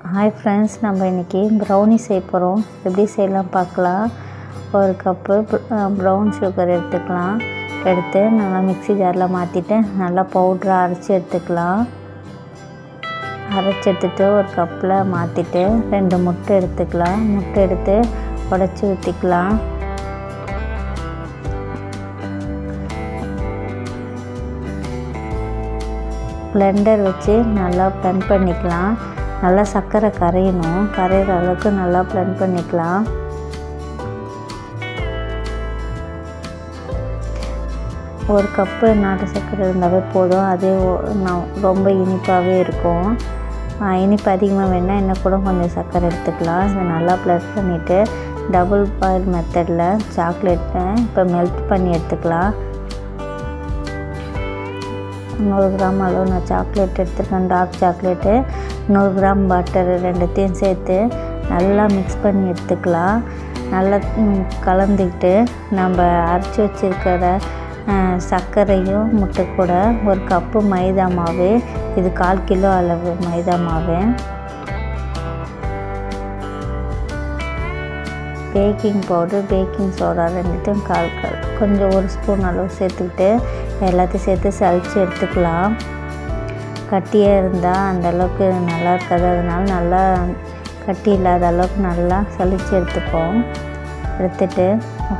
hi friends நம்ம இன்றைக்கி brownie செய்ய போகிறோம் எப்படி செய்யலாம் பார்க்கலாம் ஒரு கப்பு ப்ரௌன் சுகர் எடுத்துக்கலாம் எடுத்து நல்லா மிக்ஸி ஜாரில் மாற்றிட்டு நல்லா பவுட்ராக அரைச்சி எடுத்துக்கலாம் அரைச்சி எடுத்துட்டு ஒரு கப்பில் மாற்றிட்டு ரெண்டு முட்டை எடுத்துக்கலாம் முட்டை எடுத்து உடச்சி ஊற்றிக்கலாம் பிளெண்டர் வச்சு நல்லா பிளெண்ட் பண்ணிக்கலாம் நல்லா சர்க்கரை கரையணும் கரையிற அளவுக்கு நல்லா பிளெண்ட் பண்ணிக்கலாம் ஒரு கப்பு நாட்டு சர்க்கரை இருந்தாவே போதும் அதே ரொம்ப இனிப்பாகவே இருக்கும் இனிப்பு அதிகமாக வேணால் இன்னும் கூட கொஞ்சம் சர்க்கரை எடுத்துக்கலாம் இதை நல்லா ப்ளஸ் பண்ணிவிட்டு டபுள் பாயில் மெத்தடில் சாக்லேட்டை இப்போ மெல்ட் பண்ணி எடுத்துக்கலாம் நூறு கிராம் அளவு நான் சாக்லேட் எடுத்துருக்கேன் டார்க் சாக்லேட்டு நூறு கிராம் பட்டர் ரெண்டுத்தையும் சேர்த்து நல்லா மிக்ஸ் பண்ணி எடுத்துக்கலாம் நல்லா கலந்துக்கிட்டு நம்ம அரைச்சி வச்சுருக்கிற சர்க்கரையும் முட்டை கூட ஒரு கப்பு மைதா மாவு இது கால் கிலோ அளவு மைதா மாவு பேக்கிங் பவுடர் பேக்கிங் சோடா ரெண்டுத்தையும் கால் கால் கொஞ்சம் ஒரு ஸ்பூன் அளவு சேர்த்துக்கிட்டு எல்லாத்தையும் சேர்த்து சளிச்சு எடுத்துக்கலாம் கட்டியாக இருந்தால் அந்தளவுக்கு நல்லா இருக்காது அதனால நல்லா கட்டி இல்லாத அளவுக்கு நல்லா சளிச்சு எடுத்துப்போம் எடுத்துட்டு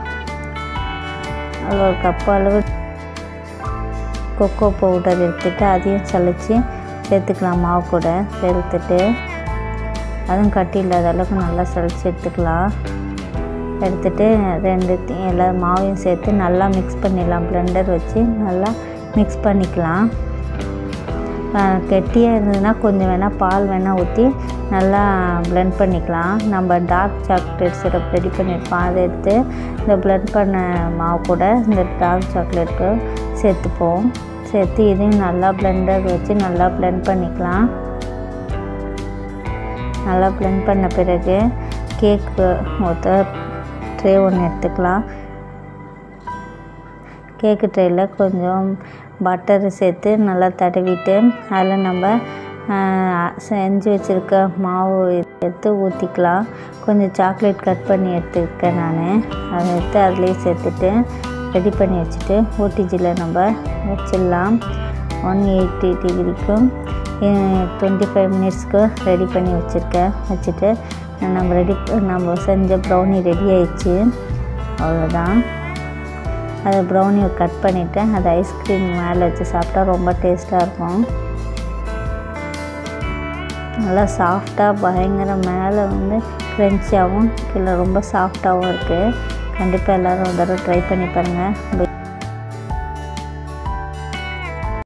ஒரு கப்பு அளவு கொக்கோ பவுடர் எடுத்துகிட்டு அதையும் சளிச்சு சேர்த்துக்கலாம் மாவு கூட சேர்த்துட்டு அதுவும் கட்டி இல்லாத அளவுக்கு நல்லா சளிச்சு எடுத்துக்கலாம் எடுத்துகிட்டு ரெண்டு எல்லா மாவையும் சேர்த்து நல்லா மிக்ஸ் பண்ணிடலாம் ப்ளெண்டர் வச்சு நல்லா மிக்ஸ் பண்ணிக்கலாம் கெட்டியாக இருந்ததுன்னா கொஞ்சம் வேணால் பால் வேணால் ஊற்றி நல்லா ப்ளெண்ட் பண்ணிக்கலாம் நம்ம டார்க் சாக்லேட் சிரப் ரெடி பண்ணியிருப்போம் அதை எடுத்து இந்த ப்ளெண்ட் பண்ண மாவு கூட இந்த டார்க் சாக்லேட்டு சேர்த்துப்போம் சேர்த்து இதையும் நல்லா ப்ளெண்டர் வச்சு நல்லா ப்ளெண்ட் பண்ணிக்கலாம் நல்லா ப்ளெண்ட் பண்ண பிறகு கேக்கு ஊற்ற ட்ரே ஒன்று எடுத்துக்கலாம் கேக்கு ட்ரேயில் கொஞ்சம் பட்டர் சேர்த்து நல்லா தடவிட்டு அதில் நம்ம செஞ்சு வச்சுருக்க மாவு எடுத்து ஊற்றிக்கலாம் கொஞ்சம் சாக்லேட் கட் பண்ணி எடுத்துருக்கேன் நான் அதை எடுத்து அதிலே சேர்த்துட்டு ரெடி பண்ணி வச்சுட்டு ஓடிஜியில் நம்ம வச்சிடலாம் ஒன் எயிட்டி டிகிரிக்கும் டுவெண்ட்டி ஃபைவ் மினிட்ஸ்க்கு ரெடி பண்ணி வச்சுருக்கேன் வச்சுட்டு நம்ம ரெடி நம்ம செஞ்ச ப்ரௌனி ரெடி ஆயிடுச்சு அவ்வளோதான் அதை ப்ரௌனியை கட் பண்ணிவிட்டு அதை ஐஸ்கிரீம் மேலே வச்சு சாப்பிட்டா ரொம்ப டேஸ்ட்டாக இருக்கும் நல்லா சாஃப்டாக பயங்கர மேலே வந்து க்ரன்ச்சியாகவும் கீழே ரொம்ப சாஃப்டாகவும் இருக்குது கண்டிப்பாக எல்லோரும் ஒரு தடவை ட்ரை பண்ணி பாருங்கள்